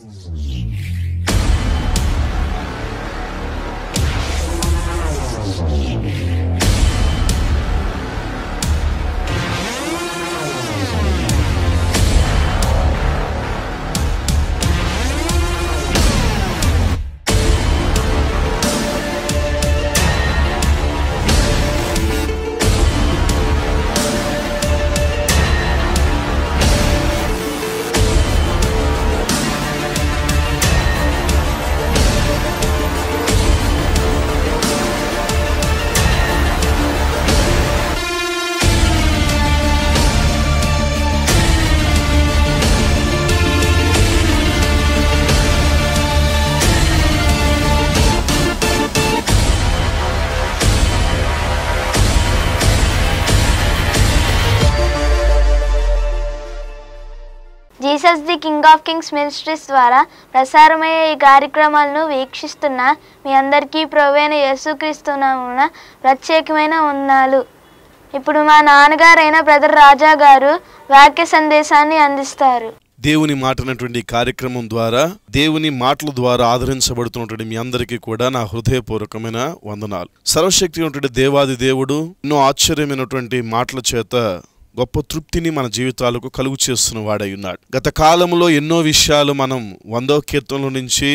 Jesus the king of kings ministries ద్వారా ప్రసారమయ్యే ఈ కార్యక్రమాలను వీక్షిస్తున్న మీ అందరికీ ప్రవైన యేసుక్రీస్తునామున ప్రత్యేకమైన వందనాలు ఇప్పుడు మా నాన్నగారైన బ్రదర్ రాజా గారు వాక్య సందేశాన్ని అందిస్తారు దేవుని మాటనటువంటి ఈ కార్యక్రమం ద్వారా దేవుని మాటల ద్వారా ఆదరించబడుతున్నటువంటి మీ అందరికీ కూడా నా హృదయపూర్వకమైన వందనాలు సర్వశక్తి ఉన్నటువంటి దేవాది దేవుడు ఎన్నో ఆశ్చర్యమైనటువంటి మాటల చేత గొప్ప తృప్తిని మన జీవితాలకు కలుగు చేస్తున్న వాడై ఉన్నాడు గత కాలంలో ఎన్నో విషయాలు మనం వందో కీర్తనల నుంచి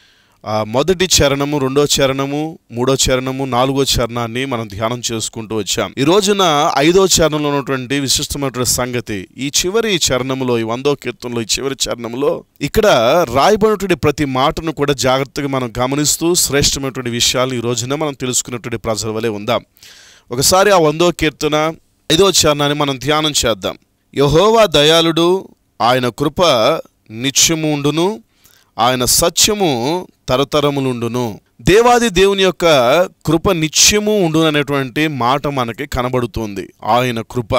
ఆ మొదటి చరణము రెండో చరణము మూడో చరణము నాలుగో చరణాన్ని మనం ధ్యానం చేసుకుంటూ వచ్చాం ఈ రోజున ఐదో చరణంలో ఉన్నటువంటి విశిష్టమైనటువంటి సంగతి ఈ చివరి చరణములో ఈ వందో కీర్తనలో ఈ చివరి చరణంలో ఇక్కడ రాయబడినటువంటి ప్రతి మాటను కూడా జాగ్రత్తగా మనం గమనిస్తూ శ్రేష్టమైనటువంటి విషయాలు ఈ రోజున మనం తెలుసుకున్నటువంటి ప్రజల వలె ఉందాం ఒకసారి ఆ వందో కీర్తన ఐదో చరణాన్ని మనం ధ్యానం చేద్దాం యహోవా దయాళుడు ఆయన కృప నిత్యము ఉండును ఆయన సత్యము తరతరములుండును దేవాది దేవుని యొక్క కృప నిత్యము ఉండును అనేటువంటి మాట మనకి కనబడుతుంది ఆయన కృప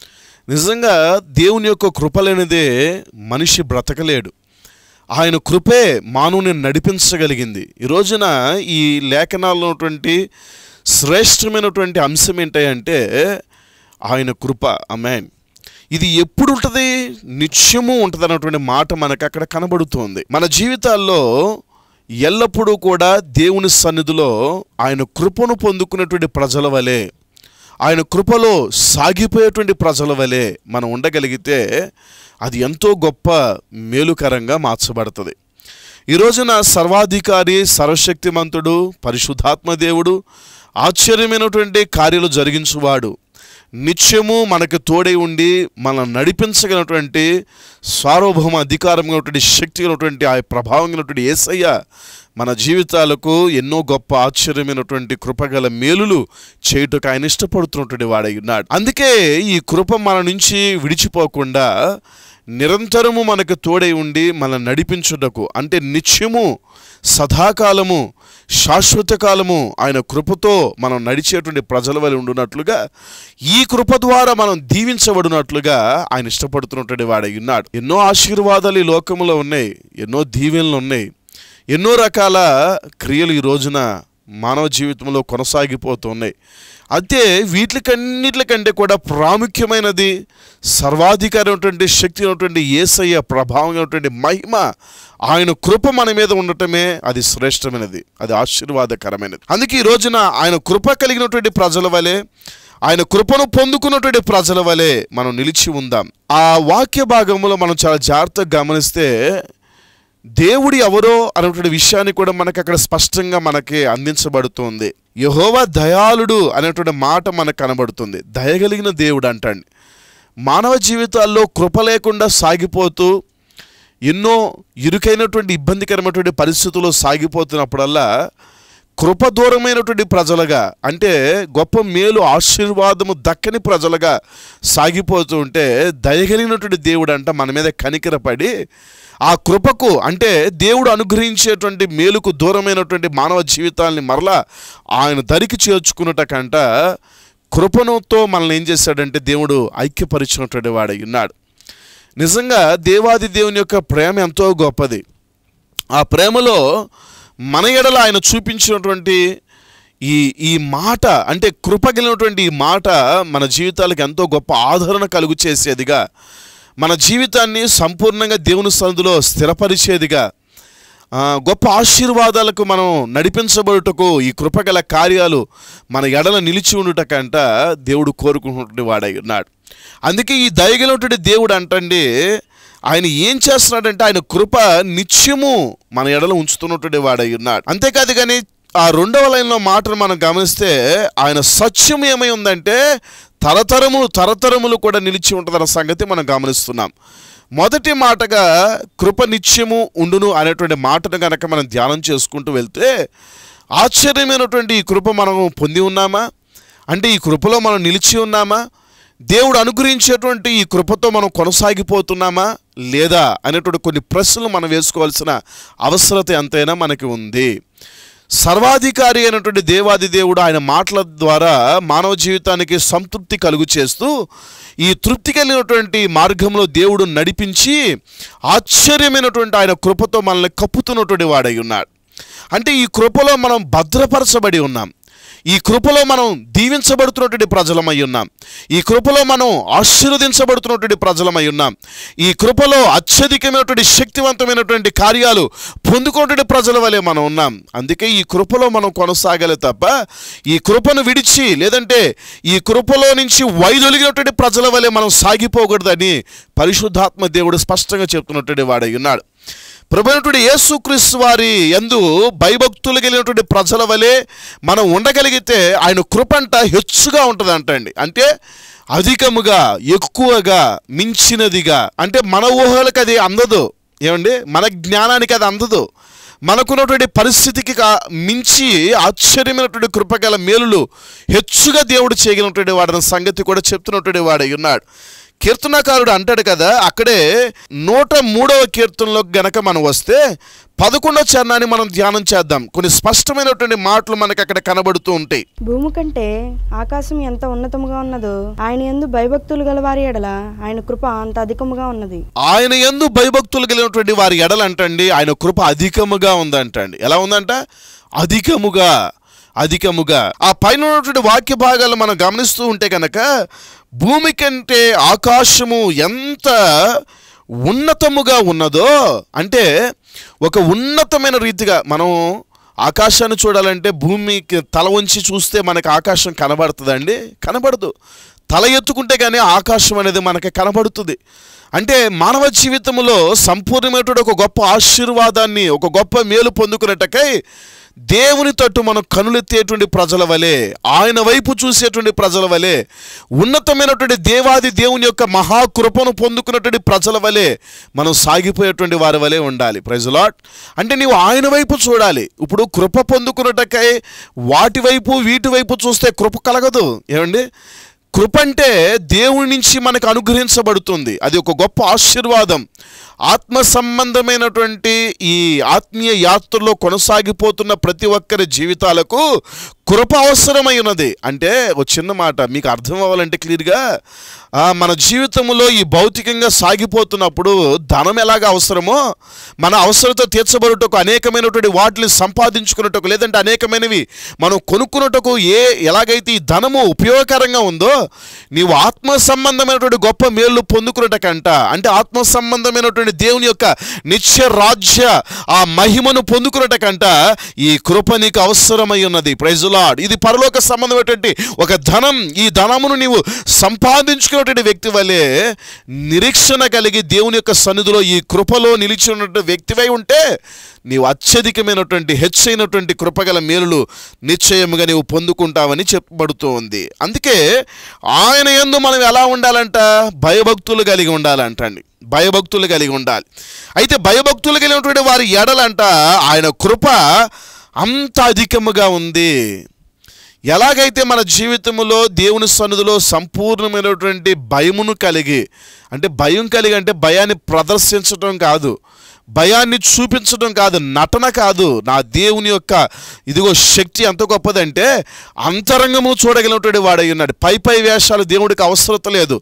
నిజంగా దేవుని యొక్క కృప లేనిదే మనిషి బ్రతకలేడు ఆయన కృపే మానవుని నడిపించగలిగింది ఈ రోజున ఈ లేఖనాల్లో ఉన్నటువంటి శ్రేష్టమైనటువంటి అంశం ఏంటంటే ఆయన కృప అమెన్ ఇది ఎప్పుడు ఉంటుంది నిత్యము ఉంటుంది అన్నటువంటి మాట మనకు అక్కడ కనబడుతోంది మన జీవితాల్లో ఎల్లప్పుడూ కూడా దేవుని సన్నిధిలో ఆయన కృపను పొందుకున్నటువంటి ప్రజల వలె ఆయన కృపలో సాగిపోయేటువంటి ప్రజల వలె మనం ఉండగలిగితే అది ఎంతో గొప్ప మేలుకరంగా మార్చబడుతుంది ఈ రోజున సర్వాధికారి సర్వశక్తిమంతుడు పరిశుద్ధాత్మ దేవుడు ఆశ్చర్యమైనటువంటి కార్యాలు జరిగించువాడు నిత్యము మనకు తోడై ఉండి మనం నడిపించగలిగినటువంటి సార్వభౌమ అధికారం ఉన్నటువంటి శక్తి ఉన్నటువంటి ఆ ప్రభావం ఉన్నటువంటి ఏసయ్య మన జీవితాలకు ఎన్నో గొప్ప ఆశ్చర్యమైనటువంటి కృపగల మేలులు చేయుటకు ఆయన ఇష్టపడుతున్నటువంటి వాడై ఉన్నాడు అందుకే ఈ కృప మన నుంచి విడిచిపోకుండా నిరంతరము మనకు తోడై ఉండి మన నడిపించుటకు అంటే నిత్యము సదాకాలము శాశ్వత కాలము ఆయన కృపతో మనం నడిచేటువంటి ప్రజల వల్ల ఉండున్నట్లుగా ఈ కృప ద్వారా మనం దీవించబడినట్లుగా ఆయన ఇష్టపడుతున్నటువంటి వాడై ఉన్నాడు ఎన్నో ఆశీర్వాదాలు ఈ లోకంలో ఉన్నాయి ఎన్నో దీవెనలు ఉన్నాయి ఎన్నో రకాల క్రియలు ఈ రోజున మానవ జీవితంలో కొనసాగిపోతున్నాయి అయితే వీటికన్నిటికంటే కూడా ప్రాముఖ్యమైనది సర్వాధికారి ఉన్నటువంటి శక్తి ఉన్నటువంటి ఏసయ్య ప్రభావం ఉన్నటువంటి మహిమ ఆయన కృప మన మీద ఉండటమే అది శ్రేష్టమైనది అది ఆశీర్వాదకరమైనది అందుకే ఈ రోజున ఆయన కృప కలిగినటువంటి ప్రజల వలె ఆయన కృపను పొందుకున్నటువంటి ప్రజల వలె మనం నిలిచి ఉందాం ఆ వాక్య భాగంలో మనం చాలా జాగ్రత్తగా గమనిస్తే దేవుడు ఎవరో అనేటువంటి విషయాన్ని కూడా మనకి అక్కడ స్పష్టంగా మనకి అందించబడుతుంది యహోవా దయాళుడు అనేటువంటి మాట మనకు కనబడుతుంది దయగలిగిన దేవుడు అంటండి మానవ జీవితాల్లో కృప లేకుండా సాగిపోతూ ఎన్నో ఇరుకైనటువంటి ఇబ్బందికరమైనటువంటి పరిస్థితుల్లో సాగిపోతున్నప్పుడల్లా కృప దూరమైనటువంటి ప్రజలుగా అంటే గొప్ప మేలు ఆశీర్వాదము దక్కని ప్రజలుగా సాగిపోతూ ఉంటే దయగలిగినటువంటి దేవుడు అంట మన మీద కనికరపడి ఆ కృపకు అంటే దేవుడు అనుగ్రహించేటువంటి మేలుకు దూరమైనటువంటి మానవ జీవితాల్ని మరలా ఆయన దరికి చేర్చుకున్నటకంట కృపణతో మనల్ని ఏం చేశాడంటే దేవుడు ఐక్యపరిచినటువంటి వాడై ఉన్నాడు నిజంగా దేవాది దేవుని యొక్క ప్రేమ ఎంతో గొప్పది ఆ ప్రేమలో మన ఎడల ఆయన చూపించినటువంటి ఈ ఈ మాట అంటే కృపగలిగినటువంటి ఈ మాట మన జీవితాలకు ఎంతో గొప్ప ఆదరణ కలుగు చేసేదిగా మన జీవితాన్ని సంపూర్ణంగా దేవుని సన్నిధిలో స్థిరపరిచేదిగా ఆ, గొప్ప ఆశీర్వాదాలకు మనం నడిపించబడుటకు ఈ కృపగల కార్యాలు మన ఎడల నిలిచి ఉండుటకంట దేవుడు కోరుకుంటున్నటువంటి వాడై ఉన్నాడు అందుకే ఈ దయగలటువంటి దేవుడు అంటండి ఆయన ఏం చేస్తున్నాడంటే ఆయన కృప నిత్యము మన ఎడల ఉంచుతున్నటువంటి వాడై ఉన్నాడు అంతేకాదు కానీ ఆ రెండవ లైన్లో మాటను మనం గమనిస్తే ఆయన సత్యం ఏమై ఉందంటే తరతరములు తరతరములు కూడా నిలిచి ఉంటుందన్న సంగతి మనం గమనిస్తున్నాం మొదటి మాటగా కృప నిత్యము ఉండును అనేటువంటి మాటను కనుక మనం ధ్యానం చేసుకుంటూ వెళ్తే ఆశ్చర్యమైనటువంటి ఈ కృప మనం పొంది ఉన్నామా అంటే ఈ కృపలో మనం నిలిచి ఉన్నామా దేవుడు అనుగ్రహించేటువంటి ఈ కృపతో మనం కొనసాగిపోతున్నామా లేదా అనేటువంటి కొన్ని ప్రశ్నలు మనం వేసుకోవాల్సిన అవసరత ఎంతైనా మనకి ఉంది సర్వాధికారి అయినటువంటి దేవాది దేవుడు ఆయన మాటల ద్వారా మానవ జీవితానికి సంతృప్తి కలుగు చేస్తూ ఈ తృప్తి కలిగినటువంటి మార్గంలో దేవుడు నడిపించి ఆశ్చర్యమైనటువంటి ఆయన కృపతో మనల్ని కప్పుతున్నటువంటి వాడై ఉన్నాడు అంటే ఈ కృపలో మనం భద్రపరచబడి ఉన్నాం ఈ కృపలో మనం దీవించబడుతున్నటువంటి ప్రజలమై ఉన్నాం ఈ కృపలో మనం ఆశీర్వదించబడుతున్నటువంటి ప్రజలమై ఉన్నాం ఈ కృపలో అత్యధికమైనటువంటి శక్తివంతమైనటువంటి కార్యాలు పొందుకున్నటువంటి ప్రజల వలె మనం ఉన్నాం అందుకే ఈ కృపలో మనం కొనసాగాలి తప్ప ఈ కృపను విడిచి లేదంటే ఈ కృపలో నుంచి వైదొలిగినటువంటి ప్రజల వలె మనం సాగిపోకూడదని పరిశుద్ధాత్మ దేవుడు స్పష్టంగా చెప్తున్నటువంటి వాడై ఉన్నాడు ప్రభుత్వ యేసుక్రీస్తు వారి ఎందు భయభక్తులు కలిగినటువంటి ప్రజల వలె మనం ఉండగలిగితే ఆయన కృపంట హెచ్చుగా ఉంటుంది అంటండి అంటే అధికముగా ఎక్కువగా మించినదిగా అంటే మన ఊహలకు అది అందదు ఏమండి మన జ్ఞానానికి అది అందదు మనకున్నటువంటి పరిస్థితికి కా- మించి ఆశ్చర్యమైనటువంటి కృపగల మేలులు హెచ్చుగా దేవుడు చేయగలిగినటువంటి వాడన్న సంగతి కూడా చెప్తున్నటువంటి వాడై ఉన్నాడు కీర్తనకారుడు అంటాడు కదా అక్కడే నూట మూడవ కీర్తనలో గనక మనం వస్తే పదకొండవ చరణాన్ని మనం ధ్యానం చేద్దాం కొన్ని స్పష్టమైనటువంటి మాటలు మనకి అక్కడ కనబడుతూ ఉంటాయి భూమి కంటే ఆకాశం ఎంత ఉన్నతముగా ఉన్నదో ఆయన ఎందు భయభక్తులు గల వారి ఎడల ఆయన కృప అంత అధికముగా ఉన్నది ఆయన ఎందు భయభక్తులు కలిగినటువంటి వారి ఎడలంటండి ఆయన కృప అధికముగా ఉందంటండి ఎలా ఉందంట అధికముగా అధికముగా ఆ పైన ఉన్నటువంటి వాక్య భాగాలు మనం గమనిస్తూ ఉంటే కనుక భూమి కంటే ఆకాశము ఎంత ఉన్నతముగా ఉన్నదో అంటే ఒక ఉన్నతమైన రీతిగా మనం ఆకాశాన్ని చూడాలంటే భూమికి తల వంచి చూస్తే మనకి ఆకాశం కనబడుతుందండి కనబడదు తల ఎత్తుకుంటే కానీ ఆకాశం అనేది మనకి కనబడుతుంది అంటే మానవ జీవితంలో సంపూర్ణమైనటువంటి ఒక గొప్ప ఆశీర్వాదాన్ని ఒక గొప్ప మేలు పొందుకున్నట్టకై దేవుని తట్టు మనం కనులెత్తేటువంటి ప్రజల వలె ఆయన వైపు చూసేటువంటి ప్రజల వలె ఉన్నతమైనటువంటి దేవాది దేవుని యొక్క మహాకృపను పొందుకున్నటువంటి ప్రజల వలె మనం సాగిపోయేటువంటి వారి వలె ఉండాలి ప్రజలాట్ అంటే నీవు ఆయన వైపు చూడాలి ఇప్పుడు కృప పొందుకున్నట్టకై వాటి వైపు వీటి వైపు చూస్తే కృప కలగదు ఏమండి కృప అంటే దేవుని నుంచి మనకు అనుగ్రహించబడుతుంది అది ఒక గొప్ప ఆశీర్వాదం ఆత్మ సంబంధమైనటువంటి ఈ ఆత్మీయ యాత్రలో కొనసాగిపోతున్న ప్రతి ఒక్కరి జీవితాలకు కృప అవసరమై ఉన్నది అంటే ఒక చిన్న మాట మీకు అర్థం అవ్వాలంటే క్లియర్గా ఆ, మన జీవితంలో ఈ భౌతికంగా సాగిపోతున్నప్పుడు ధనం ఎలాగ అవసరమో మన అవసరత తీర్చబడుటకు అనేకమైనటువంటి వాటిని సంపాదించుకున్నటకు లేదంటే అనేకమైనవి మనం కొనుక్కున్నటకు ఏ ఎలాగైతే ఈ ధనము ఉపయోగకరంగా ఉందో నీవు ఆత్మ సంబంధమైనటువంటి గొప్ప మేలు పొందుకున్నటకంట అంటే ఆత్మ సంబంధమైనటువంటి దేవుని యొక్క నిత్య రాజ్య ఆ మహిమను పొందుకున్నటకంట ఈ కృప నీకు అవసరమై ఉన్నది ప్రైజ్ లార్డ్ ఇది పరలోక సంబంధమైనటువంటి ఒక ధనం ఈ ధనమును నీవు సంపాదించుకున్నటువంటి వ్యక్తి వలె నిరీక్షణ కలిగి దేవుని యొక్క సన్నిధిలో ఈ కృపలో నిలిచి ఉన్నటువంటి వ్యక్తివై ఉంటే నీవు అత్యధికమైనటువంటి హెచ్చైనటువంటి కృపగల మేలులు నిశ్చయముగా నీవు పొందుకుంటావని చెప్పబడుతూ ఉంది అందుకే ఆయన యందు మనం ఎలా ఉండాలంట భయభక్తులు కలిగి ఉండాలంటండి భయభక్తులు కలిగి ఉండాలి అయితే భయభక్తులు కలిగినటువంటి వారి ఎడలంట ఆయన కృప అంత అధికముగా ఉంది ఎలాగైతే మన జీవితంలో దేవుని సన్నిధిలో సంపూర్ణమైనటువంటి భయమును కలిగి అంటే భయం కలిగి అంటే భయాన్ని ప్రదర్శించడం కాదు భయాన్ని చూపించడం కాదు నటన కాదు నా దేవుని యొక్క ఇదిగో శక్తి ఎంత గొప్పదంటే అంతరంగము చూడగలిగినటువంటి వాడై ఉన్నాడు పై పై వేషాలు దేవుడికి అవసరత లేదు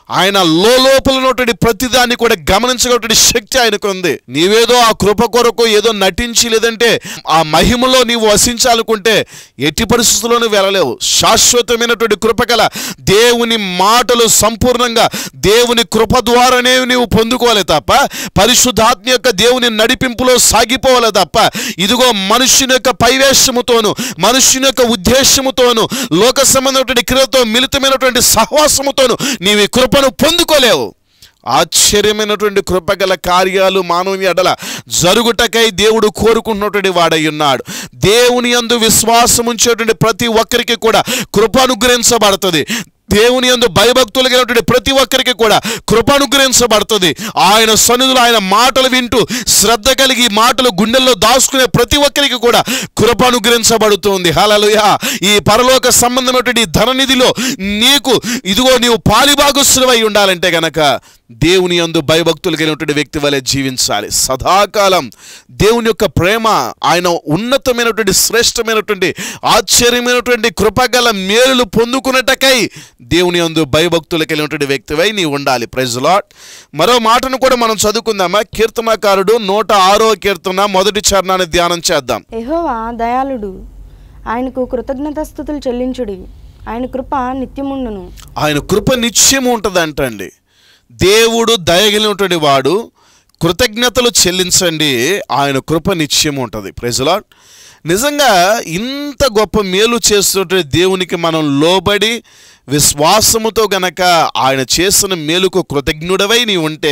ఆయన లోపల ఉన్నటువంటి ప్రతిదాన్ని కూడా గమనించగలటువంటి శక్తి ఆయనకు ఉంది నీవేదో ఆ కృప కొరకు ఏదో నటించి లేదంటే ఆ మహిమలో నీవు వసించాలనుకుంటే ఎట్టి పరిస్థితుల్లోనూ వెళ్ళలేవు శాశ్వతమైనటువంటి కృప గల దేవుని మాటలు సంపూర్ణంగా దేవుని కృప ద్వారానే నీవు పొందుకోవాలి తప్ప పరిశుద్ధాత్మ యొక్క దేవుని నడిపింపులో సాగిపోవాలి తప్ప ఇదిగో మనుషుని యొక్క పైవేశముతోను మనుషుని యొక్క ఉద్దేశముతోను లోక సంబంధమైనటువంటి క్రియతో మిళితమైనటువంటి సహవాసముతోను నీవు ఈ కృపను పొందుకోలేవు ఆశ్చర్యమైనటువంటి కృపగల కార్యాలు మానవుని ఎడల జరుగుటకై దేవుడు కోరుకుంటున్నటువంటి వాడై ఉన్నాడు దేవుని యందు విశ్వాసం ఉంచేటువంటి ప్రతి ఒక్కరికి కూడా కృప అనుగ్రహించబడుతుంది దేవుని యందు భయభక్తులు కలిగినటువంటి ప్రతి ఒక్కరికి కూడా కృప అనుగ్రహించబడుతుంది ఆయన సన్నిధులు ఆయన మాటలు వింటూ శ్రద్ధ కలిగి ఈ మాటలు గుండెల్లో దాచుకునే ప్రతి ఒక్కరికి కూడా కృప అనుగ్రహించబడుతుంది హలలుయ ఈ పరలోక సంబంధమైనటువంటి ఈ ధననిధిలో నీకు ఇదిగో నీవు పాలిభాగస్సులవై ఉండాలంటే గనక దేవుని యందు భయభక్తులు కలిగినటువంటి వ్యక్తి వలె జీవించాలి సదాకాలం దేవుని యొక్క ప్రేమ ఆయన ఉన్నతమైనటువంటి శ్రేష్టమైనటువంటి ఆశ్చర్యమైనటువంటి కృపగల మేలులు పొందుకున్నటకై దేవుని యందు భయభక్తులు కలిగినటువంటి వ్యక్తివై నీ ఉండాలి ప్రైజ్ లాట్ మరో మాటను కూడా మనం చదువుకుందామా కీర్తనకారుడు నూట ఆరో కీర్తన మొదటి చరణాన్ని ధ్యానం చేద్దాం యెహోవా దయాళుడు ఆయనకు కృతజ్ఞతాస్థుతులు చెల్లించుడి ఆయన కృప నిత్యముండును ఆయన కృప నిత్యము ఉంటుందంటండి దేవుడు దయగలిగినటువంటి వాడు కృతజ్ఞతలు చెల్లించండి ఆయన కృప నిత్యము ఉంటుంది ప్రజలాడ్ నిజంగా ఇంత గొప్ప మేలు చేస్తున్నటువంటి దేవునికి మనం లోబడి విశ్వాసముతో గనక ఆయన చేసిన మేలుకు కృతజ్ఞుడవై నీ ఉంటే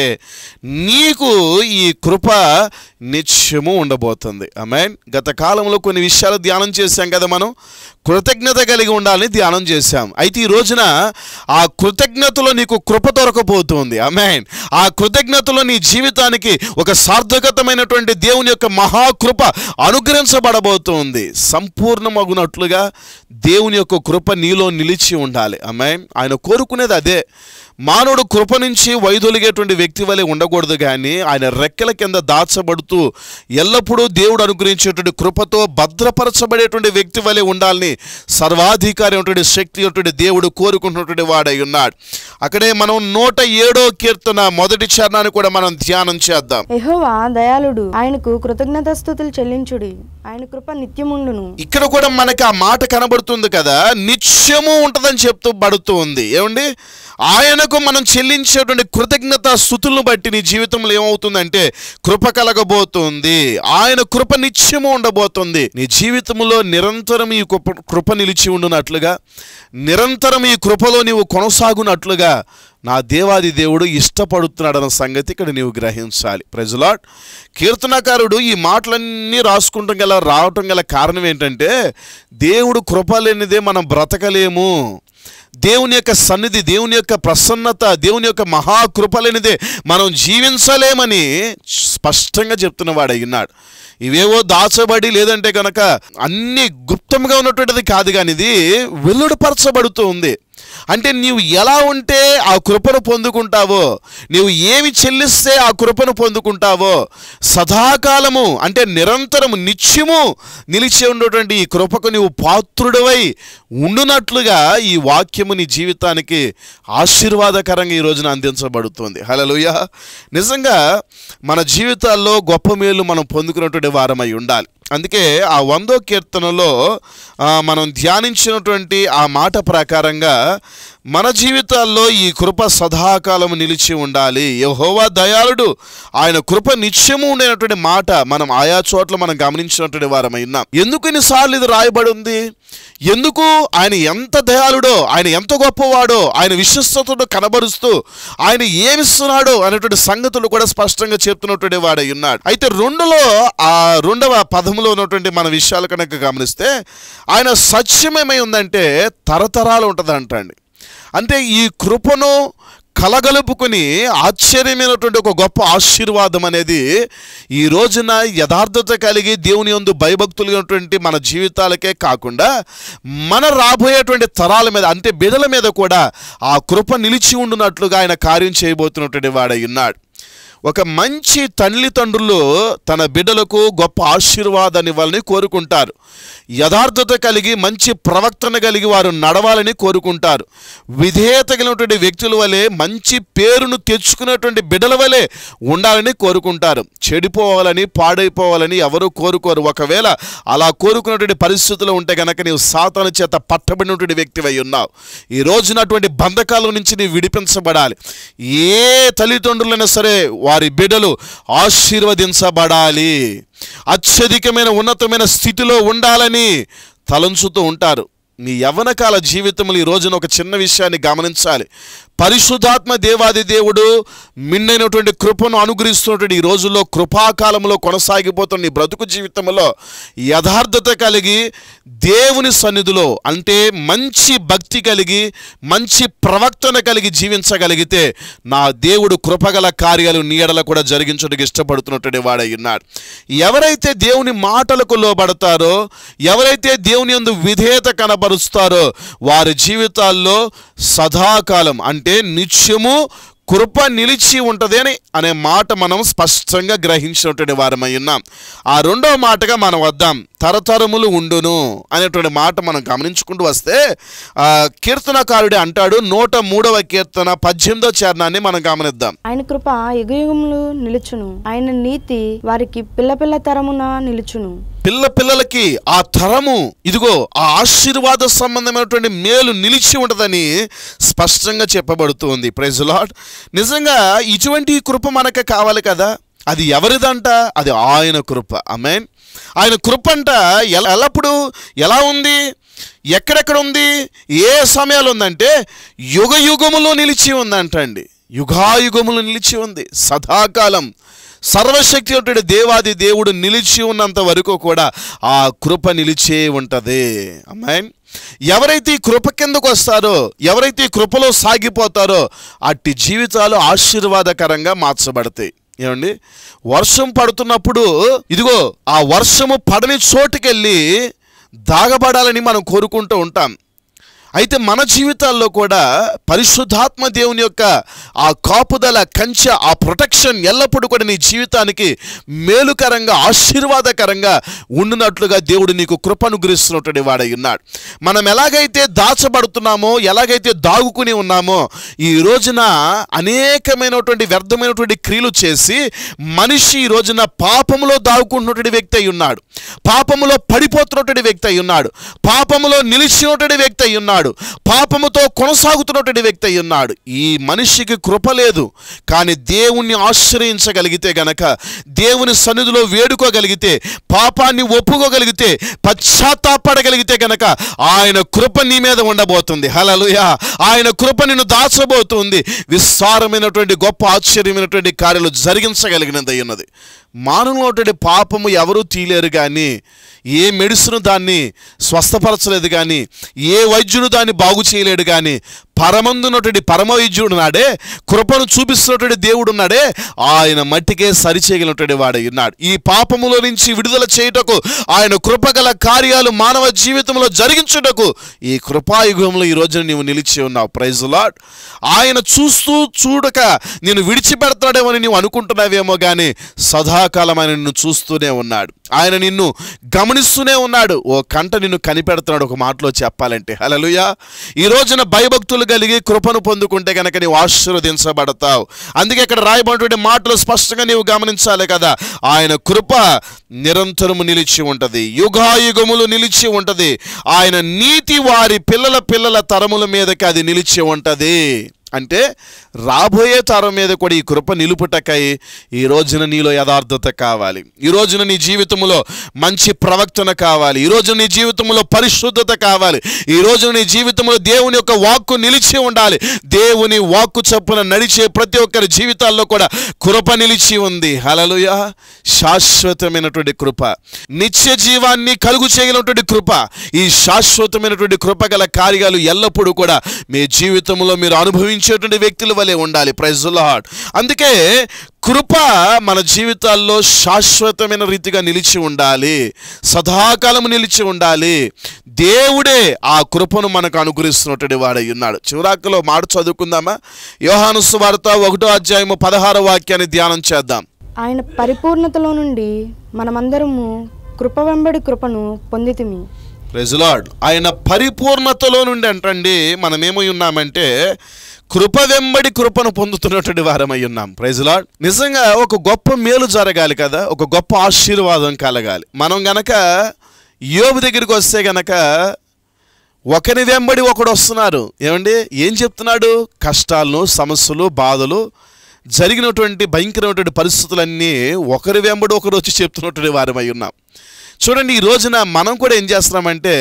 నీకు ఈ కృప నిత్యము ఉండబోతుంది ఆమెన్ గత కాలంలో కొన్ని విషయాలు ధ్యానం చేశాం కదా మనం కృతజ్ఞత కలిగి ఉండాలని ధ్యానం చేశాం అయితే ఈ రోజున ఆ కృతజ్ఞతలో నీకు కృప దొరకబోతుంది ఆమెన్ ఆ కృతజ్ఞతలో నీ జీవితానికి ఒక సార్థకతమైనటువంటి దేవుని యొక్క మహాకృప అనుగ్రహించబడబోతుంది సంపూర్ణమగునట్లుగా దేవుని యొక్క కృప నీలో నిలిచి ఉండాలి ఆమెన్ ఆయన కోరుకునేది అదే మానవుడు కృప నుంచి వైదొలిగేటువంటి వ్యక్తి వలె ఉండకూడదు కానీ ఆయన రెక్కల కింద దాచబడుతూ ఎల్లప్పుడూ దేవుడు అనుగ్రహించేటువంటి కృపతో భద్రపరచబడేటువంటి వ్యక్తి వలె ఉండాలని సర్వాధికారి అయినటువంటి శక్తి అయినటువంటి దేవుడు కోరుకుంటున్నటువంటి వాడై ఉన్నాడు అక్కడే మనం నూట ఏడో కీర్తన మొదటి చరణాన్ని కూడా మనం ధ్యానం చేద్దాం యెహోవా దయాళుడు ఆయనకు కృతజ్ఞతాస్థుతులు చెల్లించుడి ఆయన కృప నిత్యముండును ఇక్కడ కూడా మనకి ఆ మాట కనబడుతుంది కదా నిత్యము ఉంటుందని చెప్తూ పడుతూ ఉంది ఏమండి ఆయనకు మనం చెల్లించేటువంటి కృతజ్ఞత స్థుతులను బట్టి నీ జీవితంలో ఏమవుతుందంటే కృప కలగబోతుంది ఆయన కృప నిత్యము ఉండబోతుంది నీ జీవితంలో నిరంతరం ఈ కృప కృప నిలిచి ఉండునట్లుగా నిరంతరం ఈ కృపలో నీవు కొనసాగునట్లుగా నా దేవాది దేవుడు ఇష్టపడుతున్నాడన్న సంగతి ఇక్కడ నీవు గ్రహించాలి ప్రజలాట్ కీర్తనకారుడు ఈ మాటలన్నీ రాసుకుంటాం గల రావటం గల కారణం ఏంటంటే దేవుడు కృప లేనిదే మనం బ్రతకలేము దేవుని యొక్క సన్నిధి దేవుని యొక్క ప్రసన్నత దేవుని యొక్క మహాకృప లేనిదే మనం జీవించలేమని స్పష్టంగా చెప్తున్న వాడు ఉన్నాడు ఇవేవో దాచబడి లేదంటే కనుక అన్ని గుప్తంగా ఉన్నటువంటిది కాదు కానీ ఇది వెల్లుడిపరచబడుతూ ఉంది అంటే నీవు ఎలా ఉంటే ఆ కృపను పొందుకుంటావో నీవు ఏమి చెల్లిస్తే ఆ కృపను పొందుకుంటావో సదాకాలము అంటే నిరంతరము నిత్యము నిలిచి ఉన్నటువంటి ఈ కృపకు నీవు పాత్రుడవై ఉండునట్లుగా ఈ వాక్యము నీ జీవితానికి ఆశీర్వాదకరంగా ఈ రోజున అందించబడుతుంది హలలుయ నిజంగా మన జీవితాల్లో గొప్ప మేలు మనం పొందుకున్నటువంటి వారమై ఉండాలి అందుకే ఆ వందో కీర్తనలో ఆ, మనం ధ్యానించినటువంటి ఆ మాట ప్రకారంగా మన జీవితాల్లో ఈ కృప సదాకాలం నిలిచి ఉండాలి యహోవా దయాళుడు ఆయన కృప నిత్యము ఉండేటువంటి మాట మనం ఆయా చోట్ల మనం గమనించినటువంటి వారమై ఉన్నాం ఎందుకు ఇన్నిసార్లు ఇది రాయబడి ఉంది ఎందుకు ఆయన ఎంత దయాళుడో ఆయన ఎంత గొప్పవాడో ఆయన విశ్వస్తతను కనబరుస్తూ ఆయన ఏమిస్తున్నాడో అనేటువంటి సంగతులు కూడా స్పష్టంగా చెప్తున్నటువంటి వాడై ఉన్నాడు అయితే రెండులో ఆ రెండవ పదములో ఉన్నటువంటి మన విషయాలు కనుక గమనిస్తే ఆయన సత్యమేమై ఉందంటే తరతరాలు ఉంటుందంటండి అంటే ఈ కృపను కలగలుపుకుని ఆశ్చర్యమైనటువంటి ఒక గొప్ప ఆశీర్వాదం అనేది ఈ రోజున యథార్థత కలిగి దేవుని యందు భయభక్తులున్నటువంటి మన జీవితాలకే కాకుండా మన రాబోయేటువంటి తరాల మీద అంటే బిడల మీద కూడా ఆ కృప నిలిచి ఉండునట్లుగా ఆయన కార్యం చేయబోతున్నటువంటి వాడై ఉన్నాడు ఒక మంచి తల్లిదండ్రులు తన బిడ్డలకు గొప్ప ఆశీర్వాదాన్ని ఇవ్వాలని కోరుకుంటారు యథార్థత కలిగి మంచి ప్రవక్తన కలిగి వారు నడవాలని కోరుకుంటారు విధేయత కలిగినటువంటి వ్యక్తుల వలె మంచి పేరును తెచ్చుకున్నటువంటి బిడ్డల వలె ఉండాలని కోరుకుంటారు చెడిపోవాలని పాడైపోవాలని ఎవరు కోరుకోరు ఒకవేళ అలా కోరుకున్నటువంటి పరిస్థితులు ఉంటే కనుక నీవు సాతాను చేత పట్టబడినటువంటి వ్యక్తివై ఉన్నావు ఈ రోజునటువంటి బంధకాల నుంచి నీవు విడిపించబడాలి ఏ తల్లిదండ్రులైనా సరే వారి బిడ్డలు ఆశీర్వదించబడాలి అత్యధికమైన ఉన్నతమైన స్థితిలో ఉండాలని తలంచుతూ ఉంటారు నీ యవ్వనకాల జీవితంలో ఈ రోజున ఒక చిన్న విషయాన్ని గమనించాలి పరిశుద్ధాత్మ దేవాది దేవుడు మిన్నైనటువంటి కృపను అనుగ్రహిస్తున్నటువంటి ఈ రోజుల్లో కృపాకాలంలో కొనసాగిపోతున్న నీ బ్రతుకు జీవితంలో యథార్థత కలిగి దేవుని సన్నిధిలో అంటే మంచి భక్తి కలిగి మంచి ప్రవక్తన కలిగి జీవించగలిగితే నా దేవుడు కృపగల కార్యాలు నీడల కూడా జరిగించడానికి ఇష్టపడుతున్నటువంటి వాడై ఉన్నాడు ఎవరైతే దేవుని మాటలకు లోబడతారో ఎవరైతే దేవుని యందు విధేయత కనబరుస్తారో వారి జీవితాల్లో సదాకాలం అంటే నిత్యము కృప నిలిచి ఉంటుంది అని అనే మాట మనం స్పష్టంగా గ్రహించినటువంటి వారమై ఉన్నాం ఆ రెండవ మాటగా మనం వద్దాం తరతరములు ఉండును అనేటువంటి మాట మనం గమనించుకుంటూ వస్తే ఆ, కీర్తనకారుడు అంటాడు నూట మూడవ కీర్తన పద్దెనిమిదో చరణాన్ని మనం గమనిద్దాం ఆయన కృప యుగయుగములు నిలుచును ఆయన నీతి వారికి పిల్ల పిల్ల తరమున నిలుచును పిల్ల పిల్లలకి ఆ తరము ఇదిగో ఆ ఆశీర్వాద సంబంధమైనటువంటి మేలు నిలిచి ఉంటుందని స్పష్టంగా చెప్పబడుతుంది ప్రైజ్ లాడ్ నిజంగా ఇటువంటి కృప మనకు కావాలి కదా అది ఎవరిదంట అది ఆయన కృప అమెన్ ఆయన కృప అంట ఎల- ఎల్లప్పుడు ఎలా ఉంది ఎక్కడెక్కడ ఉంది ఏ సమయాలు ఉందంటే యుగ యుగములో నిలిచి ఉందంటండి యుగాయుగములు నిలిచి ఉంది సదాకాలం సర్వశక్తి ఉంటే దేవాది దేవుడు నిలిచి ఉన్నంత వరకు కూడా ఆ కృప నిలిచే ఉంటుంది అమ్మాయి ఎవరైతే ఈ కృప కిందకు వస్తారో ఎవరైతే ఈ కృపలో సాగిపోతారో అట్టి జీవితాలు ఆశీర్వాదకరంగా మార్చబడతాయి ఏమండి వర్షం పడుతున్నప్పుడు ఇదిగో ఆ వర్షము పడని చోటుకెళ్ళి దాగబడాలని మనం కోరుకుంటూ ఉంటాం అయితే మన జీవితాల్లో కూడా పరిశుద్ధాత్మ దేవుని యొక్క ఆ కాపుదల కంచె ఆ ప్రొటెక్షన్ ఎల్లప్పుడూ కూడా నీ జీవితానికి మేలుకరంగా ఆశీర్వాదకరంగా ఉండునట్లుగా దేవుడు నీకు కృపను గురిస్తున్నటువంటి వాడై ఉన్నాడు మనం ఎలాగైతే దాచబడుతున్నామో ఎలాగైతే దాగుకుని ఉన్నామో ఈ రోజున అనేకమైనటువంటి వ్యర్థమైనటువంటి క్రియలు చేసి మనిషి ఈ రోజున పాపములో దాగుకుంటున్నటువంటి వ్యక్తి అయి ఉన్నాడు పాపములో పడిపోతున్నటువంటి వ్యక్తి అయి ఉన్నాడు పాపములో నిలిచినటువంటి వ్యక్తి అయి ఉన్నాడు పాపముతో కొనసాగుతున్నటువంటి వ్యక్తి అయి ఉన్నాడు ఈ మనిషికి కృప లేదు కానీ దేవుణ్ణి ఆశ్రయించగలిగితే గనక దేవుని సన్నిధిలో వేడుకోగలిగితే పాపాన్ని ఒప్పుకోగలిగితే పశ్చాత్తాపడగలిగితే గనక ఆయన కృప నీ మీద ఉండబోతుంది హలలుయా ఆయన కృప నిన్ను దాచబోతుంది విస్తారమైనటువంటి గొప్ప ఆశ్చర్యమైనటువంటి కార్యాలు జరిగించగలిగినది ఉన్నది మానవులటువంటి పాపము ఎవరూ తీలేరు కానీ ఏ మెడిసిన్ దాన్ని స్వస్థపరచలేదు కానీ ఏ వైద్యుడు దాన్ని బాగు చేయలేడు కానీ పరమందున్నటువంటి పరమ వైద్యుడు నాడే కృపను చూపిస్తున్నటువంటి దేవుడు ఉన్నాడే ఆయన మట్టికే సరిచేయగలిగినటువంటి వాడు ఉన్నాడు ఈ పాపములో నుంచి విడుదల చేయుటకు ఆయన కృపగల కార్యాలు మానవ జీవితంలో జరిగించుటకు ఈ కృపాయుగంలో ఈ రోజున నీవు నిలిచి ఉన్నావు ప్రైజ్ లాడ్ ఆయన చూస్తూ చూడక నేను విడిచిపెడతాడేమని నీవు అనుకుంటున్నావేమో కానీ సదాకాలం ఆయన నిన్ను చూస్తూనే ఉన్నాడు ఆయన నిన్ను గమనిస్తూనే ఉన్నాడు ఓ కంట నిన్ను కనిపెడుతున్నాడు ఒక మాటలో చెప్పాలంటే హలలుయా ఈ రోజున భయభక్తులు కలిగి కృపను పొందుకుంటే కనుక నీవు ఆశీర్వదించబడతావు అందుకే ఇక్కడ రాయబడినటువంటి మాటలు స్పష్టంగా నీవు గమనించాలి కదా ఆయన కృప నిరంతరము నిలిచి ఉంటది యుగాయుగములు నిలిచి ఉంటది ఆయన నీతి వారి పిల్లల పిల్లల తరముల మీదకి అది నిలిచి ఉంటది అంటే రాబోయే తరం మీద కూడా ఈ కృప నిలుపుటకై ఈ రోజున నీలో యథార్థత కావాలి ఈ రోజున నీ జీవితంలో మంచి ప్రవక్తన కావాలి ఈ రోజున నీ జీవితంలో పరిశుద్ధత కావాలి ఈ రోజున నీ జీవితంలో దేవుని యొక్క వాక్కు నిలిచి ఉండాలి దేవుని వాక్కు చొప్పున నడిచే ప్రతి ఒక్కరి జీవితాల్లో కూడా కృప నిలిచి ఉంది హలలుయ శాశ్వతమైనటువంటి కృప నిత్య జీవాన్ని కలుగు చేయగలిగినటువంటి కృప ఈ శాశ్వతమైనటువంటి కృప గల కార్యాలు ఎల్లప్పుడూ కూడా మీ జీవితంలో మీరు అనుభవించి అనుగ్రహించేటువంటి వ్యక్తుల వలె ఉండాలి ప్రైజ్ లాడ్ అందుకే కృప మన జీవితాల్లో శాశ్వతమైన రీతిగా నిలిచి ఉండాలి సదాకాలం నిలిచి ఉండాలి దేవుడే ఆ కృపను మనకు అనుగ్రహిస్తున్నటువంటి వాడై ఉన్నాడు చివరాకలో మాట చదువుకుందామా యోహాను సువార్త ఒకటో అధ్యాయము పదహార వాక్యాన్ని ధ్యానం చేద్దాం ఆయన పరిపూర్ణతలో నుండి మనమందరము కృప వెంబడి కృపను పొందితిమి ప్రెజలాడ్ ఆయన పరిపూర్ణతలో నుండి అంటండి మనం ఏమై ఉన్నామంటే కృప వెంబడి కృపను పొందుతున్నటువంటి వారమై ఉన్నాం ప్రైజ్లాడ్ నిజంగా ఒక గొప్ప మేలు జరగాలి కదా ఒక గొప్ప ఆశీర్వాదం కలగాలి మనం గనక యోబు దగ్గరికి వస్తే గనక ఒకరి వెంబడి ఒకడు వస్తున్నారు ఏమండి ఏం చెప్తున్నాడు కష్టాలను సమస్యలు బాధలు జరిగినటువంటి భయంకరమైనటువంటి పరిస్థితులన్నీ ఒకరి వెంబడి ఒకరు వచ్చి చెప్తున్నటువంటి వారమై ఉన్నాం చూడండి ఈ రోజున మనం కూడా ఏం చేస్తున్నామంటే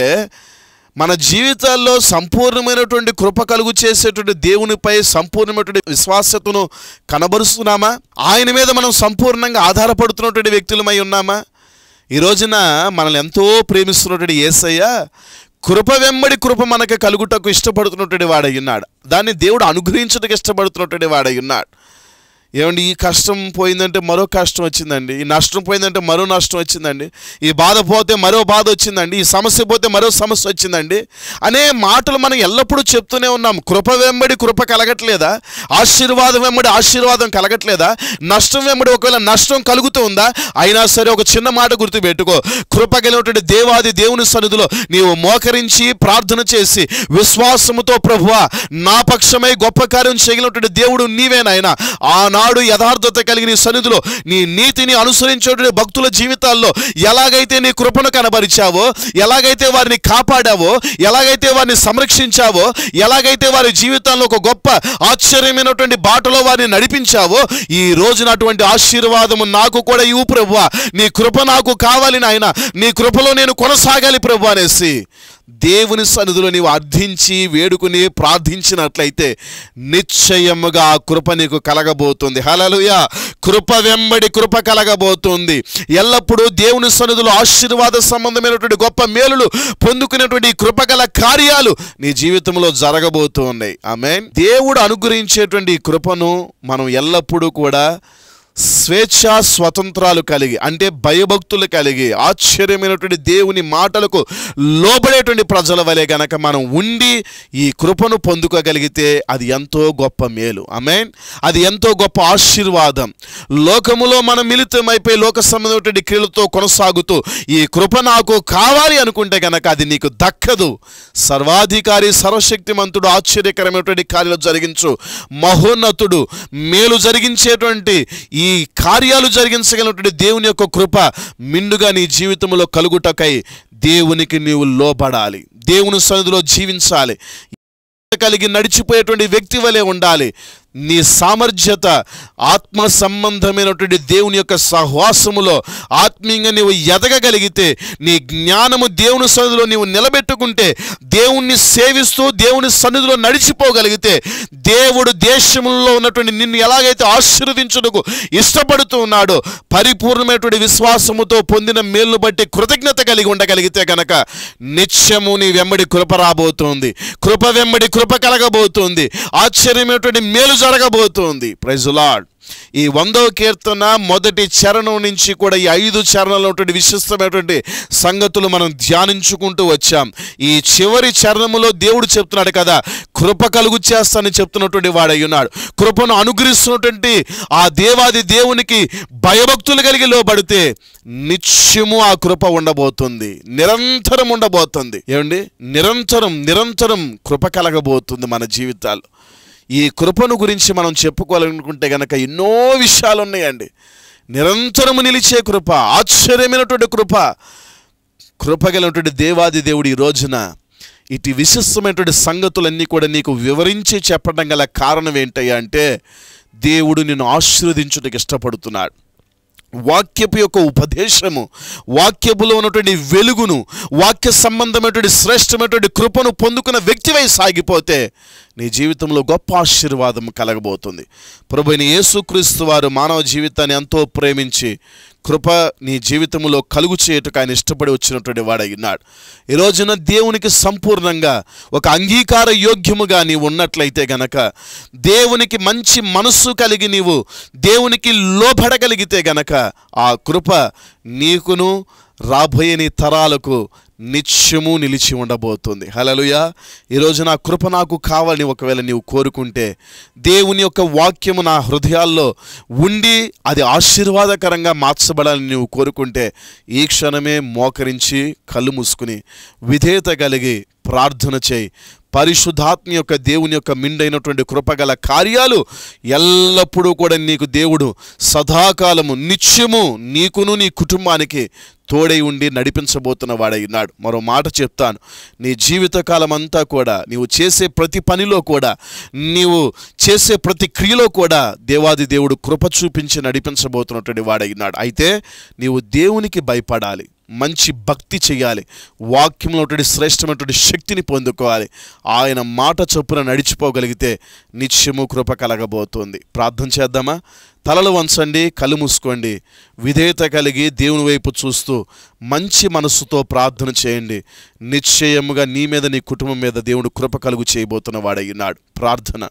మన జీవితాల్లో సంపూర్ణమైనటువంటి కృప కలుగు చేసేటువంటి దేవునిపై సంపూర్ణమైనటువంటి విశ్వాసతను కనబరుస్తున్నామా ఆయన మీద మనం సంపూర్ణంగా ఆధారపడుతున్నటువంటి వ్యక్తులమై ఉన్నామా ఈ రోజున మనల్ని ఎంతో ప్రేమిస్తున్నటువంటి ఏసయ్య కృప వెంబడి కృప మనకు కలుగుటకు ఇష్టపడుతున్నటువంటి వాడై ఉన్నాడు దాన్ని దేవుడు అనుగ్రహించడానికి ఇష్టపడుతున్నటువంటి వాడై ఉన్నాడు ఏమండి ఈ కష్టం పోయిందంటే మరో కష్టం వచ్చిందండి ఈ నష్టం పోయిందంటే మరో నష్టం వచ్చిందండి ఈ బాధ పోతే మరో బాధ వచ్చిందండి ఈ సమస్య పోతే మరో సమస్య వచ్చిందండి అనే మాటలు మనం ఎల్లప్పుడూ చెప్తూనే ఉన్నాం కృప వెంబడి కృప కలగట్లేదా ఆశీర్వాదం వెంబడి ఆశీర్వాదం కలగట్లేదా నష్టం వెంబడి ఒకవేళ నష్టం కలుగుతూ ఉందా అయినా సరే ఒక చిన్న మాట గుర్తుపెట్టుకో కృప కలిగినటువంటి దేవాది దేవుని సన్నిధిలో నీవు మోకరించి ప్రార్థన చేసి విశ్వాసముతో ప్రభువా నా పక్షమై గొప్ప కార్యం చేయగలిగినటువంటి దేవుడు నీవేనాయన ఆనాడు యథార్థత కలిగిన నీ సన్నిధిలో నీ నీతిని అనుసరించేటువంటి భక్తుల జీవితాల్లో ఎలాగైతే నీ కృపను కనబరిచావో ఎలాగైతే వారిని కాపాడావో ఎలాగైతే వారిని సంరక్షించావో ఎలాగైతే వారి జీవితాల్లో ఒక గొప్ప ఆశ్చర్యమైనటువంటి బాటలో వారిని నడిపించావో ఈ రోజున అటువంటి ఆశీర్వాదము నాకు కూడా ఇవ్వు ప్రభువా నీ కృప నాకు కావాలి నాయన నీ కృపలో నేను కొనసాగాలి ప్రభు అనేసి దేవుని సన్నిధిలో నీవు అర్థించి వేడుకుని ప్రార్థించినట్లయితే నిశ్చయముగా ఆ కృప నీకు కలగబోతుంది హలలుయ కృప వెంబడి కృప కలగబోతుంది ఎల్లప్పుడూ దేవుని సన్నిధిలో ఆశీర్వాద సంబంధమైనటువంటి గొప్ప మేలులు పొందుకునేటువంటి ఈ కృపగల కార్యాలు నీ జీవితంలో జరగబోతూ ఉన్నాయి ఆమె దేవుడు అనుగ్రహించేటువంటి ఈ కృపను మనం ఎల్లప్పుడూ కూడా స్వేచ్ఛ స్వతంత్రాలు కలిగి అంటే భయభక్తులు కలిగి ఆశ్చర్యమైనటువంటి దేవుని మాటలకు లోబడేటువంటి ప్రజల వలె గనక మనం ఉండి ఈ కృపను పొందుకోగలిగితే అది ఎంతో గొప్ప మేలు ఆమెన్ అది ఎంతో గొప్ప ఆశీర్వాదం లోకములో మనం మిళితమైపోయి లోక సంబంధమైనటువంటి క్రియలతో కొనసాగుతూ ఈ కృప నాకు కావాలి అనుకుంటే గనక అది నీకు దక్కదు సర్వాధికారి సర్వశక్తిమంతుడు ఆశ్చర్యకరమైనటువంటి కార్యాలు జరిగించు మహోన్నతుడు మేలు జరిగించేటువంటి ఈ కార్యాలు జరిగించగలిగినటువంటి దేవుని యొక్క కృప మిండుగా నీ జీవితంలో కలుగుటకై దేవునికి నీవు లోబడాలి దేవుని సన్నిధిలో జీవించాలి కలిగి నడిచిపోయేటువంటి వ్యక్తి వలె ఉండాలి నీ సామర్థ్యత ఆత్మ సంబంధమైనటువంటి దేవుని యొక్క సహవాసములో ఆత్మీయంగా నీవు ఎదగగలిగితే నీ జ్ఞానము దేవుని సన్నిధిలో నీవు నిలబెట్టుకుంటే దేవుణ్ణి సేవిస్తూ దేవుని సన్నిధిలో నడిచిపోగలిగితే దేవుడు దేశంలో ఉన్నటువంటి నిన్ను ఎలాగైతే ఆశీర్వదించుటకు ఇష్టపడుతూ ఉన్నాడో పరిపూర్ణమైనటువంటి విశ్వాసముతో పొందిన మేలును బట్టి కృతజ్ఞత కలిగి ఉండగలిగితే గనక నిత్యము నీ వెంబడి కృప రాబోతోంది కృప వెంబడి కృప కలగబోతుంది ఆశ్చర్యమైనటువంటి మేలు జరగబోతోంది ప్రైజులాడ్ ఈ వందవ కీర్తన మొదటి చరణం నుంచి కూడా ఈ ఐదు చరణంలో ఉన్నటువంటి విశిష్టమైనటువంటి సంగతులు మనం ధ్యానించుకుంటూ వచ్చాం ఈ చివరి చరణములో దేవుడు చెప్తున్నాడు కదా కృప కలుగు చేస్తానని చెప్తున్నటువంటి వాడై ఉన్నాడు కృపను అనుగ్రహిస్తున్నటువంటి ఆ దేవాది దేవునికి భయభక్తులు కలిగి లోబడితే నిత్యము ఆ కృప ఉండబోతుంది నిరంతరం ఉండబోతుంది ఏమండి నిరంతరం నిరంతరం కృప కలగబోతుంది మన జీవితాలు ఈ కృపను గురించి మనం చెప్పుకోవాలనుకుంటే గనక ఎన్నో విషయాలు ఉన్నాయండి నిరంతరము నిలిచే కృప ఆశ్చర్యమైనటువంటి కృప కృపగలిగినటువంటి దేవాది దేవుడు ఈ రోజున ఇటు విశిష్టమైనటువంటి సంగతులన్నీ కూడా నీకు వివరించి చెప్పడం గల కారణం ఏంటయ్యా అంటే దేవుడు నిన్ను ఆశీర్వదించుటకు ఇష్టపడుతున్నాడు వాక్యపు యొక్క ఉపదేశము వాక్యపులో ఉన్నటువంటి వెలుగును వాక్య సంబంధమైనటువంటి శ్రేష్టమైనటువంటి కృపను పొందుకున్న వ్యక్తివై సాగిపోతే నీ జీవితంలో గొప్ప ఆశీర్వాదం కలగబోతుంది ప్రభుని యేసుక్రీస్తు వారు మానవ జీవితాన్ని ఎంతో ప్రేమించి కృప నీ జీవితంలో కలుగు చేయుటకు ఆయన ఇష్టపడి వచ్చినటువంటి వాడై ఉన్నాడు ఈ రోజున దేవునికి సంపూర్ణంగా ఒక అంగీకార యోగ్యముగా నీవు ఉన్నట్లయితే గనక దేవునికి మంచి మనస్సు కలిగి నీవు దేవునికి లోబడగలిగితే గనక ఆ కృప నీకును రాబోయే నీ తరాలకు నిత్యము నిలిచి ఉండబోతుంది హలలుయ ఈరోజు నా కృప నాకు కావాలని ఒకవేళ నీవు కోరుకుంటే దేవుని యొక్క వాక్యము నా హృదయాల్లో ఉండి అది ఆశీర్వాదకరంగా మార్చబడాలని నీవు కోరుకుంటే ఈ క్షణమే మోకరించి కళ్ళు మూసుకుని విధేయత కలిగి ప్రార్థన చేయి పరిశుద్ధాత్మ యొక్క దేవుని యొక్క మిండైనటువంటి కృపగల కార్యాలు ఎల్లప్పుడూ కూడా నీకు దేవుడు సదాకాలము నిత్యము నీకును నీ కుటుంబానికి తోడై ఉండి నడిపించబోతున్న వాడై ఉన్నాడు మరో మాట చెప్తాను నీ జీవితకాలం అంతా కూడా నీవు చేసే ప్రతి పనిలో కూడా నీవు చేసే ప్రతి క్రియలో కూడా దేవాది దేవుడు కృప చూపించి నడిపించబోతున్నటువంటి వాడై ఉన్నాడు అయితే నీవు దేవునికి భయపడాలి మంచి భక్తి చేయాలి వాక్యంలో ఉన్నటువంటి శ్రేష్టమైనటువంటి శక్తిని పొందుకోవాలి ఆయన మాట చొప్పున నడిచిపోగలిగితే నిత్యము కృప కలగబోతుంది ప్రార్థన చేద్దామా తలలు వంచండి కళ్ళు మూసుకోండి విధేయత కలిగి దేవుని వైపు చూస్తూ మంచి మనస్సుతో ప్రార్థన చేయండి నిశ్చయముగా నీ మీద నీ కుటుంబం మీద దేవుడు కృప కలుగు చేయబోతున్న వాడయ్యున్నాడు ప్రార్థన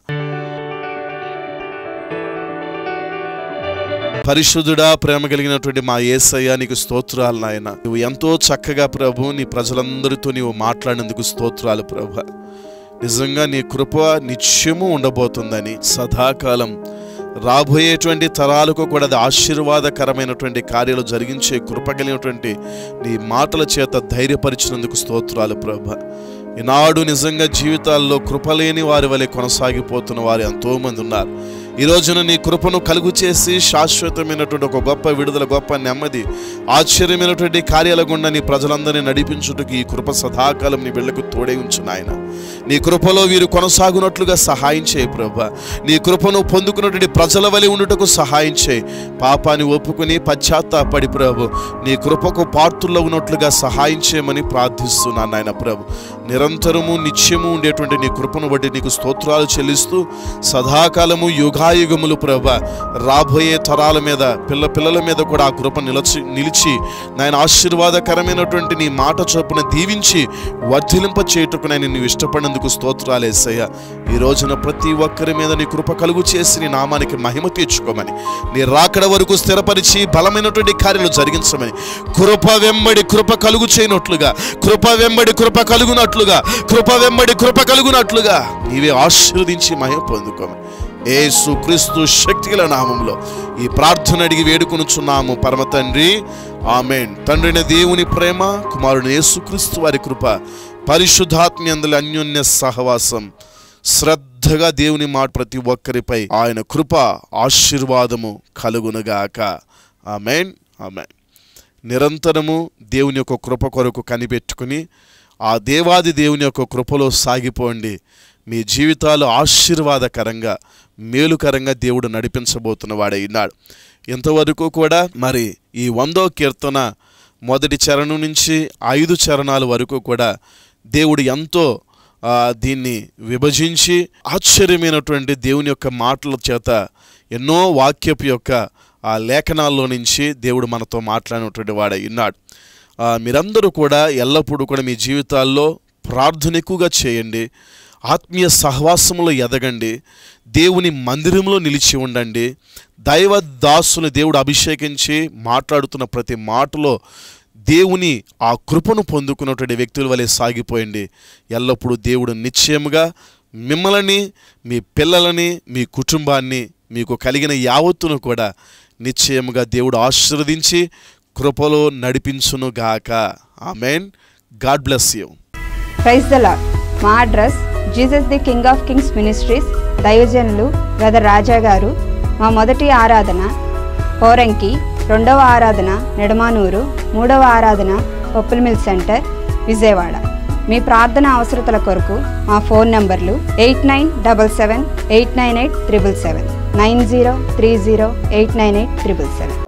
పరిశుద్ధుడా ప్రేమ కలిగినటువంటి మా ఏసయ్య నీకు స్తోత్రాలు నాయన నువ్వు ఎంతో చక్కగా ప్రభు నీ ప్రజలందరితో నీవు మాట్లాడినందుకు స్తోత్రాలు ప్రభు నిజంగా నీ కృప నిత్యము ఉండబోతుందని సదాకాలం రాబోయేటువంటి తరాలకు కూడా అది ఆశీర్వాదకరమైనటువంటి కార్యాలు జరిగించే కృప కలిగినటువంటి నీ మాటల చేత ధైర్యపరిచినందుకు స్తోత్రాలు ప్రభ ఈనాడు నిజంగా జీవితాల్లో కృపలేని వారి వలె కొనసాగిపోతున్న వారు ఎంతోమంది ఉన్నారు ఈ రోజున నీ కృపను కలుగు చేసి శాశ్వతమైనటువంటి ఒక గొప్ప విడుదల గొప్ప నెమ్మది ఆశ్చర్యమైనటువంటి కార్యాల గుండా నీ ప్రజలందరినీ నడిపించుటకు ఈ కృప సదాకాలం నీ బిళ్ళకు తోడే ఉంచు నాయన నీ కృపలో వీరు కొనసాగునట్లుగా సహాయం చేయి ప్రభా నీ కృపను పొందుకున్నటువంటి ప్రజల వలె ఉండుటకు సహాయం చేయి పాపాన్ని ఒప్పుకుని పశ్చాత్తాపడి ప్రభు నీ కృపకు పాత్రుల్లో ఉన్నట్లుగా సహాయం చేయమని ప్రార్థిస్తున్నాను నాయన ప్రభు నిరంతరము నిత్యము ఉండేటువంటి నీ కృపను బట్టి నీకు స్తోత్రాలు చెల్లిస్తూ సదాకాలము యుగాయుగములు ప్రభ రాబోయే తరాల మీద పిల్ల పిల్లల మీద కూడా ఆ కృప నిలచి నిలిచి నాయన ఆశీర్వాదకరమైనటువంటి నీ మాట చొప్పున దీవించి వర్ధిలింప చేయుటకు నేను నువ్వు ఇష్టపడినందుకు స్తోత్రాలు వేసయ్యా ఈ రోజున ప్రతి ఒక్కరి మీద నీ కృప కలుగు చేసి నీ నామానికి మహిమ తీర్చుకోమని నీ రాకడ వరకు స్థిరపరిచి బలమైనటువంటి కార్యాలు జరిగించమని కృప వెంబడి కృప కలుగు చేయనట్లుగా కృప వెంబడి కృప కలుగునట్లుగా కృప వెంబడి కృప కలుగునట్లుగా నీవే ఆశీర్వదించి మహిమ పొందుకోమని ఏసు క్రీస్తు శక్తిగల నామంలో ఈ ప్రార్థన అడిగి వేడుకొనుచున్నాము పరమ తండ్రి ఆమెన్ తండ్రిన దేవుని ప్రేమ కుమారుని యేసుక్రీస్తు వారి కృప పరిశుద్ధాత్మి అందులో అన్యోన్య సహవాసం శ్రద్ధగా దేవుని మాట ప్రతి ఒక్కరిపై ఆయన కృప ఆశీర్వాదము కలుగునుగాక ఆమెన్ ఆమెన్ నిరంతరము దేవుని యొక్క కృప కొరకు కనిపెట్టుకుని ఆ దేవాది దేవుని యొక్క కృపలో సాగిపోండి మీ జీవితాలు ఆశీర్వాదకరంగా మేలుకరంగా దేవుడు నడిపించబోతున్న వాడై ఉన్నాడు ఇంతవరకు కూడా మరి ఈ వందో కీర్తన మొదటి చరణం నుంచి ఐదు చరణాల వరకు కూడా దేవుడు ఎంతో ఆ, దీన్ని విభజించి ఆశ్చర్యమైనటువంటి దేవుని యొక్క మాటల చేత ఎన్నో వాక్యపు యొక్క ఆ లేఖనాల్లో నుంచి దేవుడు మనతో మాట్లాడినటువంటి వాడై ఉన్నాడు ఆ, మీరందరూ కూడా ఎల్లప్పుడూ కూడా మీ జీవితాల్లో ప్రార్థన ఎక్కువగా చేయండి ఆత్మీయ సహవాసంలో ఎదగండి దేవుని మందిరంలో నిలిచి ఉండండి దైవ దాసుని దేవుడు అభిషేకించి మాట్లాడుతున్న ప్రతి మాటలో దేవుని ఆ కృపను పొందుకున్నటువంటి వ్యక్తుల వలె సాగిపోయండి ఎల్లప్పుడూ దేవుడు నిశ్చయముగా మిమ్మల్ని మీ పిల్లలని మీ కుటుంబాన్ని మీకు కలిగిన యావత్తును కూడా నిశ్చయముగా దేవుడు ఆశీర్వదించి కృపలో నడిపించునుగాక amen God bless you praise the lord మా address Jesus the king of kings ministries దైవజనులు బ్రదర్ రాజా గారు మా మొదటి ఆరాధన పోరంకి రెండవ ఆరాధన నెడమానూరు మూడవ ఆరాధన మిల్ సెంటర్ విజయవాడ మీ ప్రార్థన అవసరతల కొరకు మా ఫోన్ నంబర్లు eight nine double seven eight nine eight triple seven nine zero three zero eight nine eight triple seven